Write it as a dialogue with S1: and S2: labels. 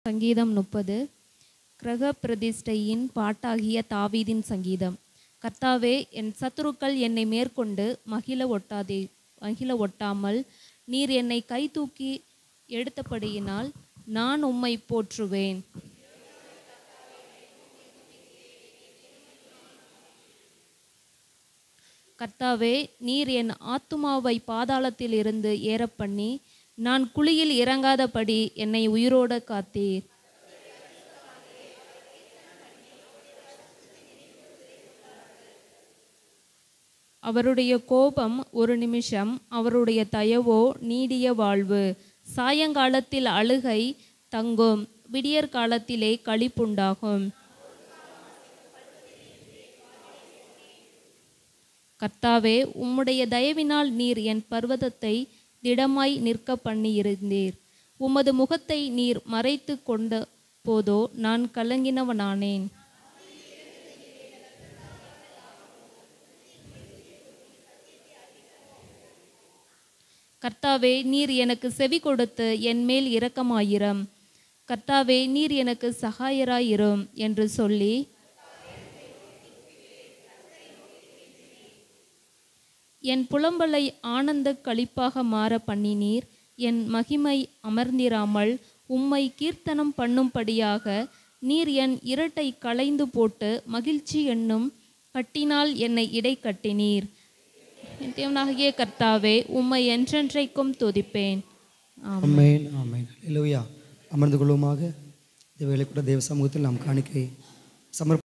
S1: சங்கீதம் முப்பது கிரக பிரதிஷ்டையின் பாட்டாகிய தாவீதின் சங்கீதம் கர்த்தாவே என் சத்துருக்கள் என்னை மேற்கொண்டு மகிழ ஒட்டாதே மகிழ ஒட்டாமல் நீர் என்னை கை தூக்கி எடுத்தபடியினால் நான் உம்மை போற்றுவேன் கர்த்தாவே நீர் என் ஆத்துமாவை பாதாளத்தில் இருந்து ஏறப்பண்ணி நான் குழியில் இறங்காதபடி என்னை உயிரோட காத்தீர் அவருடைய கோபம் ஒரு நிமிஷம் அவருடைய தயவோ நீடிய வாழ்வு சாயங்காலத்தில் அழுகை தங்கும் விடியற் காலத்திலே களிப்புண்டாகும் கர்த்தாவே உம்முடைய தயவினால் நீர் என் பர்வதத்தை திடமாய் நிற்க பண்ணியிருந்தீர் உமது முகத்தை நீர் மறைத்து கொண்ட போதோ நான் கலங்கினவனானேன் கர்த்தாவே நீர் எனக்கு செவி கொடுத்து என் மேல் இரக்கமாயிரம் கர்த்தாவே நீர் எனக்கு சகாயராயிரும் என்று சொல்லி என் புலம்பலை ஆனந்த களிப்பாக மாற பண்ணினீர் என் மகிமை அமர்ந்திராமல் உம்மை கீர்த்தனம் பண்ணும்படியாக நீர் என் இரட்டை களைந்து போட்டு மகிழ்ச்சி என்னும் கட்டினால் என்னை இடை கட்டினீர் என் தேவனாகிய கர்த்தாவே உம்மை என்றென்றைக்கும் துதிப்பேன் ஆமென்.
S2: அம்மேன் ஆமேன் இல்லையா அமர்ந்து கொள்வோமாக இந்த வேலை கூட தேவ சமூகத்தில் நாம் காணிக்கை சமர்ப்ப